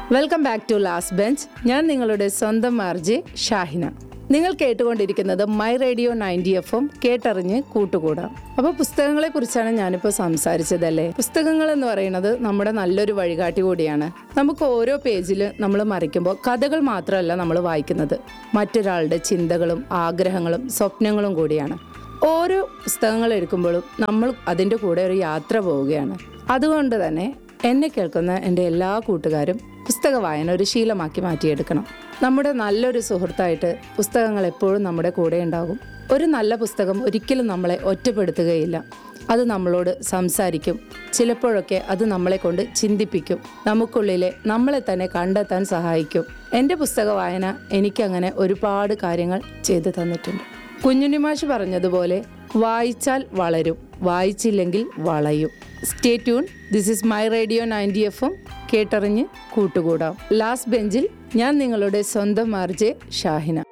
welcome back to last bench ഞാൻ നിങ്ങളുടെ സ്വന്തം മാർജി ഷാഹിന നിങ്ങൾ കേട്ടുകൊണ്ടിരിക്കുന്നത് my radio ninety F M കേട്ടറിഞ്ഞ് കൂട്ടുകൂടാം അപ്പോൾ പുസ്തകങ്ങളെ കുറിച്ചാണ് ഞാനിപ്പോൾ സംസാരിച്ചതല്ലേ പുസ്തകങ്ങൾ എന്ന് പറയുന്നത് നമ്മുടെ നല്ലൊരു വഴികാട്ടി കൂടിയാണ് നമുക്ക് ഓരോ പേജിൽ നമ്മൾ മറിക്കുമ്പോൾ കഥകൾ മാത്രമല്ല നമ്മൾ വായിക്കുന്നത് മറ്റൊരാളുടെ ചിന്തകളും ആഗ്രഹങ്ങളും സ്വപ്നങ്ങളും കൂടിയാണ് ഓരോ പുസ്തകങ്ങൾ എടുക്കുമ്പോഴും നമ്മൾ അതിൻ്റെ കൂടെ ഒരു യാത്ര പോവുകയാണ് അതുകൊണ്ട് തന്നെ എന്നെ കേൾക്കുന്ന എൻ്റെ എല്ലാ കൂട്ടുകാരും പുസ്തക വായന ഒരു ശീലമാക്കി മാറ്റിയെടുക്കണം നമ്മുടെ നല്ലൊരു സുഹൃത്തായിട്ട് പുസ്തകങ്ങൾ എപ്പോഴും നമ്മുടെ കൂടെ ഉണ്ടാകും ഒരു നല്ല പുസ്തകം ഒരിക്കലും നമ്മളെ ഒറ്റപ്പെടുത്തുകയില്ല അത് നമ്മളോട് സംസാരിക്കും ചിലപ്പോഴൊക്കെ അത് നമ്മളെ കൊണ്ട് ചിന്തിപ്പിക്കും നമുക്കുള്ളിലെ നമ്മളെ തന്നെ കണ്ടെത്താൻ സഹായിക്കും എൻ്റെ പുസ്തക വായന എനിക്കങ്ങനെ ഒരുപാട് കാര്യങ്ങൾ ചെയ്തു തന്നിട്ടുണ്ട് കുഞ്ഞുണ്ണിമാഷ് പറഞ്ഞതുപോലെ വായിച്ചാൽ വളരും വായിച്ചില്ലെങ്കിൽ വളയും stay tune this is my radio ninety F M കേട്ടറിഞ്ഞ് കൂട്ടുകൂടാം ലാസ്റ്റ് ബെഞ്ചിൽ ഞാൻ നിങ്ങളുടെ സ്വന്തം മാർജെ ഷാഹിന